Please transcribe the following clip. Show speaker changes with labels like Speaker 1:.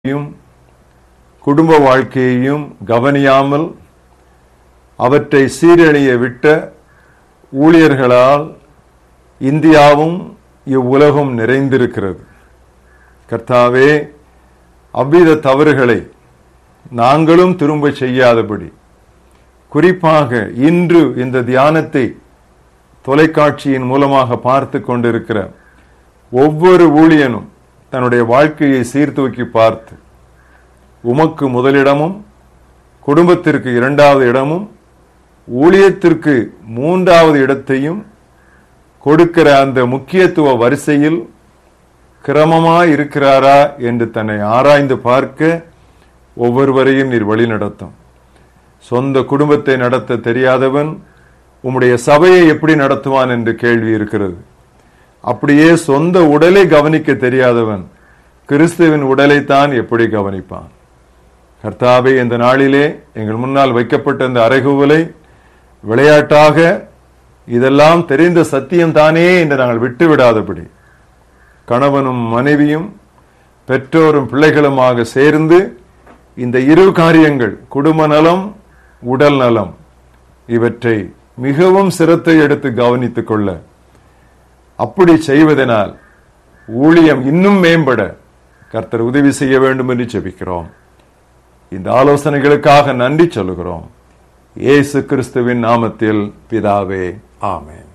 Speaker 1: வாழ்க்கையையும் குடும்ப வாழ்க்கையையும் கவனியாமல் அவற்றை சீரழிய விட்ட ஊழியர்களால் இந்தியாவும் இவ்வுலகம் நிறைந்திருக்கிறது கர்த்தாவே அவ்வித தவறுகளை நாங்களும் திரும்ப செய்யாதபடி குறிப்பாக இன்று இந்த தியானத்தை தொலைக்காட்சியின் மூலமாக பார்த்து கொண்டிருக்கிற ஒவ்வொரு ஊழியனும் தன்னுடைய வாழ்க்கையை சீர்தூக்கி பார்த்து உமக்கு முதலிடமும் குடும்பத்திற்கு இரண்டாவது இடமும் ஊழியத்திற்கு மூன்றாவது இடத்தையும் கொடுக்கிற அந்த முக்கியத்துவ வரிசையில் கிரமமாய் இருக்கிறாரா என்று தன்னை ஆராய்ந்து பார்க்க ஒவ்வொருவரையும் நீர் வழி நடத்தும் சொந்த குடும்பத்தை நடத்த தெரியாதவன் உம்முடைய சபையை எப்படி நடத்துவான் என்று கேள்வி இருக்கிறது அப்படியே சொந்த உடலை கவனிக்க தெரியாதவன் கிறிஸ்துவின் உடலைத்தான் எப்படி கவனிப்பான் கர்த்தாவே இந்த நாளிலே எங்கள் முன்னால் வைக்கப்பட்ட இந்த அறைகூவலை விளையாட்டாக இதெல்லாம் தெரிந்த சத்தியம் தானே என்று நாங்கள் விட்டு விடாதபடி கணவனும் மனைவியும் பெற்றோரும் பிள்ளைகளுமாக சேர்ந்து இந்த இரு காரியங்கள் குடும்ப நலம் உடல் நலம் இவற்றை மிகவும் சிரத்தை எடுத்து கவனித்துக் கொள்ள அப்படி செய்வதனால் ஊழியம் இன்னும் மேம்பட கர்த்தர் உதவி செய்ய வேண்டும் என்று ஜெபிக்கிறோம் இந்த ஆலோசனைகளுக்காக நன்றி சொல்லுகிறோம் இயேசு கிறிஸ்துவின் நாமத்தில் பிதாவே ஆமென்